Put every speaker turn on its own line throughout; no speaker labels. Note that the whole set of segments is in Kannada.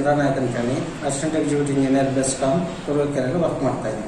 ಚಂದ್ರನಾಯಕ್ ಅಂತೇಳಿ ಅಸಿಸ್ಟೆಂಟ್ ಎಕ್ಸಿಕ್ಯೂಟಿವ್ ಇಂಜಿನಿಯರ್ ಬೆಸ್ಕಾಮ್ ತುರುವೇಕೆರೆಯಲ್ಲಿ ವರ್ಕ್ ಮಾಡ್ತಾ ಇದ್ದೀನಿ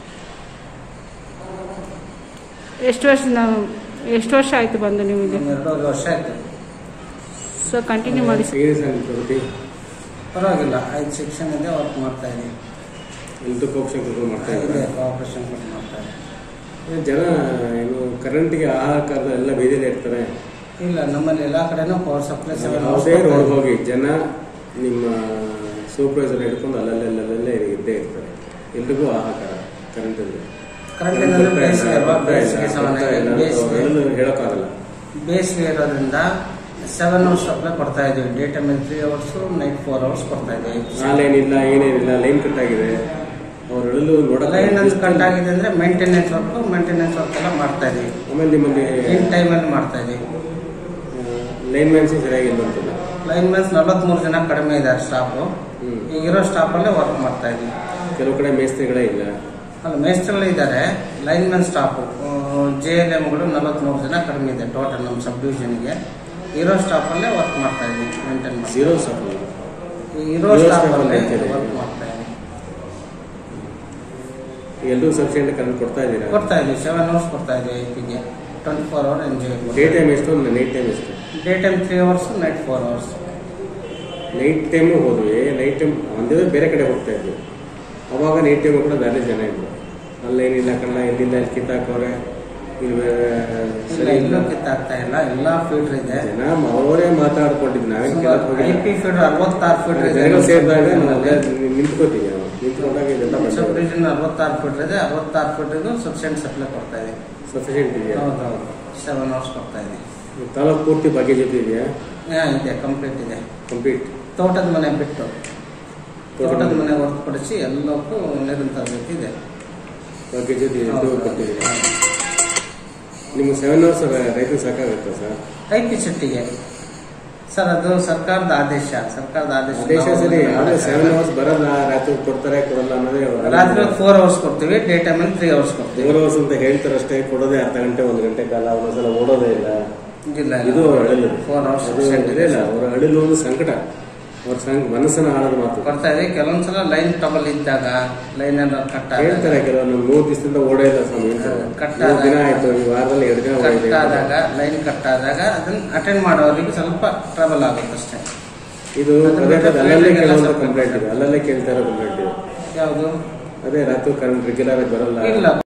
ಎಷ್ಟು ವರ್ಷ ನಾವು ಎಷ್ಟು ವರ್ಷ ಆಯಿತು ಬಂದು ನೀವು ಇಲ್ಲಿ
ಒಂದು ಎರಡೂವರೆ ವರ್ಷ ಆಯಿತು
ಸೊ ಕಂಟಿನ್ಯೂ ಮಾಡಿ ಸರ್
ಹೇಗೆ ಸರ್ ನಿಮ್ಮ ಪ್ರಗತಿ
ಪರವಾಗಿಲ್ಲ ಐದು ಸೆಕ್ಷನ್ ಇದೆ ವರ್ಕ್ ಮಾಡ್ತಾ ಇದ್ದೀನಿ
ಹೆಲ್ತ್ ಕೋಪರೇಷನ್ ಕರ್ಕೊಂಡು ಮಾಡ್ತಾ
ಇದೆ
ಇದ್ದಾರೆ
ಆಪರೇಷನ್ ಕೊಟ್ಟು ಮಾಡ್ತಾ ಇದ್ದೀನಿ
ಜನ ಏನು ಕರೆಂಟಿಗೆ ಆಹಾರ ಕಾರ್ದ ಎಲ್ಲ ಬೀದಿಲೇ ಇರ್ತಾರೆ
ಇಲ್ಲ ನಮ್ಮಲ್ಲಿ ಎಲ್ಲ ಕಡೆನೂ ಪವರ್ ಸಪ್ಲೈ ಸೆವೆನ್
ಯಾವುದೇ ರೋಡ್ ಹೋಗಿ ಜನ ನಿಮ್ಮ ಸೂಪರ್ವೈಸರ್ ಹಿಡ್ಕೊಂಡು ಅಲ್ಲಲ್ಲಲ್ಲೇ ಇದ್ದೇ ಇರ್ತಾರೆ ಎಲ್ರಿಗೂ ಆಹಾಕಾರ ಕರೆಂಟ್ ಇದೆ
ಕರೆಂಟ್ ಏನಾದ್ರು ಬೇಸಿಗೆ ಅಲ್ವಾ ಬೇಸಿಗೆ ಸಮಯ ಬೇಸಿಗೆ
ಹೇಳೋಕ್ಕಾಗಲ್ಲ
ಬೇಸಿಗೆ ಇರೋದ್ರಿಂದ ಸೆವೆನ್ ಅವರ್ಸ್ ಸಪ್ಲೈ ಕೊಡ್ತಾ ಇದ್ದೀವಿ ಡೇ ಟೈಮಲ್ಲಿ three hours night four hours ಕೊಡ್ತಾ ಇದ್ದೀವಿ
ಆ ಲೈನ್ ಇಲ್ಲ ಏನೇನಿಲ್ಲ ಲೈನ್ ಕಟ್ ಆಗಿದೆ ಅವ್ರು ಹೇಳಲು
ಲೈನ್ ಒಂದು ಕಟ್
ನೋಡಲ್ಲ
ಆಗಿದೆ ಅಂದ್ರೆ ಮೇಂಟೆನೆನ್ಸ್ ವರ್ಕ್ ಮೇಂಟೆನೆನ್ಸ್ ವರ್ಕ್ ಎಲ್ಲ ಮಾಡ್ತಾ ಇದೀವಿ
ಆಮೇಲೆ ನಿಮ್ಮಲ್ಲಿ
ಇನ್ ಟೈಮಲ್ಲಿ ಮಾಡ್ತಾ ಇದೀವಿ
ಲೈನ್ ಮ್ಯಾನ್ಸ್ ಸರಿಯಾಗಿಲ್ಲ ಅಂತಿಲ್ಲ
ಲೈನ್ ಮೆನ್ಸ್ ನಲವತ್ಮೂರು ಜನ ಕಡಿಮೆ ಇದ್ದಾರೆ ಸ್ಟಾಫು
ಹ್ಮ್.
ಈಗಿರೋ ಸ್ಟಾಫಲ್ಲೇ ವರ್ಕ್ ಮಾಡ್ತಾ ಇದೀವಿ
ಕೆಲವು ಕಡೆ ಮೇಸ್ತ್ರಿಗಳೇ ಇಲ್ಲ
ಅಲ್ಲ ಮೇಸ್ತ್ರಿಗಳು ಇದ್ದಾರೆ linemen staff J L ಎಮ್ಗಳು ನಲವತ್ಮೂರು ಜನ ಕಡಿಮೆ ಇದೆ ಟೋಟಲ್ ನಮ್ಮ ಸಬ್ ಡಿವಿಷನ್ಗೆ ಇರೋ ಸ್ಟಾಫಲ್ಲೇ ವರ್ಕ್ ಮಾಡ್ತಾ ಇದೀವಿ ಮೇಂಟೈನ್ ಮಾಡಿ
ಜೀರೋ ಸಾಕು
ಇರೋ
ಇರೋ
ಸ್ಟಾಫ್
staff
ಅಲ್ಲೇ
ಅಲ್ಲೇ
ವರ್ಕ್ ಮಾಡ್ತಾ ಇದೀವಿ
ಎಲ್ಲರೂ ಸಫಿಷಿಯಂಟ್ ಕರೆಂಟ್ ಕೊಡ್ತಾ ಇದ್ದೀರಾ
ಕೊಡ್ತಾ ಇದೀವಿ ಸೆವೆನ್ ಅವರ್ಸ್ ಕೊಡ್ತಾ ಇದೀವಿ ಐ ಪಿಗೆ twenty four hour enjoy
day time ಎಷ್ಟು ನೈಟ್ ಟೈಮ್ ಎಷ್ಟು
day time three hours night four hours
night time ಹೋದ್ವಿ ನೈಟ್ ಟೈಮ್ ಒಂದೇ ಬೇರೆ ಕಡೆ ಹೋಗ್ತಾ ಇದ್ವಿ ಅವಾಗ ನೈಟ್ ಟೈಮ್ ಕೂಡ ಬೇರೆ ಜನ ಇದ್ರು ಅಲ್ಲೇನಿಲ್ಲ ಕಣ್ಣ ಇಲ್ಲಿಂದ ಇಲ್ಲಿ ಕಿತ್ತಾಕವ್ರೆ ಇಲ್ಲಿ
ಇಲ್ಲ
ಸರಿ
ಎಲ್ಲೂ
ಇಲ್ಲ
ಕಿತ್ತಾಗ್ತಾ ಇಲ್ಲ ಎಲ್ಲ ಫೀಲ್ಡರ್ ಇದೆ
ಜನ ಅವರೇ ಮಾತಾಡ್ಕೊಂಡಿದ್ದು ನಾವೇನು ಕೇಳಕ್
ಐ
ಹೋಗಿಲ್ಲ
ಪಿ ಫೀಲ್ಡರ್ ಅರವತ್ತಾರು ಫೀಲ್ಡರ್ ಇದೆ
ಜನಗಳು ಸೇರಿದಾಗ ನಾವು ಅಲ್ಲೇ ನಿಂತ್ಕೋತೀವಿ ನಾವು ನಿಂತ್ಕೊಂಡಾಗ ಇದೆಲ್ಲ
ಸಬ್ ಡಿವಿಷನ್ ಅರವತ್ತಾರು ಫೀಲ್ಡರ್ ಇದೆ ಅರವತ್ತಾರು ಫೀಲ್ಡರ್ಗೂ ಸಬ್ಸಿಡೆಂಟ್ ಸಪ್ಲೈ ಕೊಡ್ತಾ ಇದೆ
ಸಫಿಷಿಯಂಟ್ ಇದೆಯಾ
ಹೌದೌದು ಸೆವೆನ್ ಅವರ್ಸ್ ಕೊಡ್ತಾ ಇದೆ
ತಾಲೂಕು ಪೂರ್ತಿ ಭಾಗ್ಯ ಜೊತೆ ಇದೆಯಾ
ಹಾ, ಇದೆ ಕಂಪ್ಲೀಟ್ ಇದೆ
ಕಂಪ್ಲೀಟ್
ತೋಟದ ಮನೆ ಬಿಟ್ಟು ತೋಟದ ಮನೆ ಹೊರತುಪಡಿಸಿ ಎಲ್ಲಕ್ಕೂ ನೀರಿನ ತರಬೇತಿ ಇದೆ
ಭಾಗ್ಯ ಜೊತೆ ಇದು
ಹೌದು.
ಕೊಟ್ಟಿದ್ದೀರಾ ನಿಮ್ಗೆ ಸೆವೆನ್ ಅವರ್ಸ್ ರೈತರು ಸಾಕಾಗುತ್ತಾ ಸರ್
ಐ ಪಿ ಸಿಟ್ಟಿಗೆ ಸರ್ ಅದು ಸರ್ಕಾರದ ಆದೇಶ ಸರ್ಕಾರದ ಆದೇಶ
ದೇಶ
ನಾವು
ಸರಿ ಆದ್ರೆ
ಮಾಡಕ್ಕಾಗಲ್ಲ.
ಸೆವೆನ್ ಅವರ್ಸ್ ಬರಲ್ಲ ರಾತ್ರಿ ಕೊಡ್ತಾರೆ ಕೊಡಲ್ಲ ಅನ್ನೋದೇ
ರಾತ್ರಿ ಫೋರ್ ಅವರ್ಸ್ ಕೊಡ್ತೀವಿ ಡೇ ಟೈಮಲ್ಲಿ ತ್ರೀ ಅವರ್ಸ್ ಕೊಡ್ತೀವಿ
ಮೂರು ಅವರ್ಸ್ ಅಂತ ಹೇಳ್ತಾರೆ ಅಷ್ಟೇ ಕೊಡೋದೇ ಅರ್ಧ ಗಂಟೆ ಒಂದು ಗಂಟೆ ಕಾಲ ಒಂದೊಂದ್ಸಲ ಓಡೋದೇ ಇಲ್ಲ
ಇಲ್ಲ
ಇದು ಅಳಿಲು
ಫೋರ್ ಅವರ್ಸ್
ಅದು ಇಲ್ಲ ಅವರ ಅಳಿಲು ಒಂದು ಸಂಕಟ ಅವ್ರ ಸಂಕ ಮನಸ್ಸನ್ನ ಆಳೋದು ಮಾತು
ಕೊಡ್ತಾ ಇದೆ ಕೆಲವೊಂದ್ಸಲ ಲೈನ್ ಟಬಲ್ ಇದ್ದಾಗ ಲೈನ್ ಎಲ್ಲ ಕಟ್
ಹೇಳ್ತಾರೆ ಕೆಲವೊಂದು ಮೂರು ದಿವಸದಿಂದ ಓಡೇ ಇಲ್ಲ ಸ್ವಾಮಿ ಅಂತ.
ಕಟ್
ಮೂರು ದಿನ
ಆದಾಗ-
ಆಯ್ತು ಈ ವಾರದಲ್ಲಿ ಎರಡು ದಿನ
ಕಟ್
ಓಡಿದೆ
ಆದಾಗ ಲೈನ್ ಕಟ್ ಆದಾಗ ಅದನ್ನ ಅಟೆಂಡ್ ಮಾಡೋರಿಗೆ ಸ್ವಲ್ಪ ಟ್ರಬಲ್ ಆಗುತ್ತೆ ಅಷ್ಟೇ
ಇದು
ಅದು
ಪದೇ
ಬಿಟ್ಟು
ಪದೇ ಅಲ್ಲಲ್ಲೇ
ಬೇರೆಗೆಲ್ಲ
ಕೆಲವೊಂದು
ಸ್ವಲ್ಪ
ಕಂಪ್ಲೇಂಟ್ ಇದೆ ಅಲ್ಲಲ್ಲೇ ಕೇಳ್ತಾ ಇರೋ ಕಂಪ್ಲೇಂಟ್ ಇದೆ
ಯಾವುದು
ಅದೇ ರಾತ್ರಿ ಕರೆಂಟ್ ರೆಗ್ಯುಲರ್ ಆಗಿ ಬರಲ್ಲ
ಇಲ್ಲ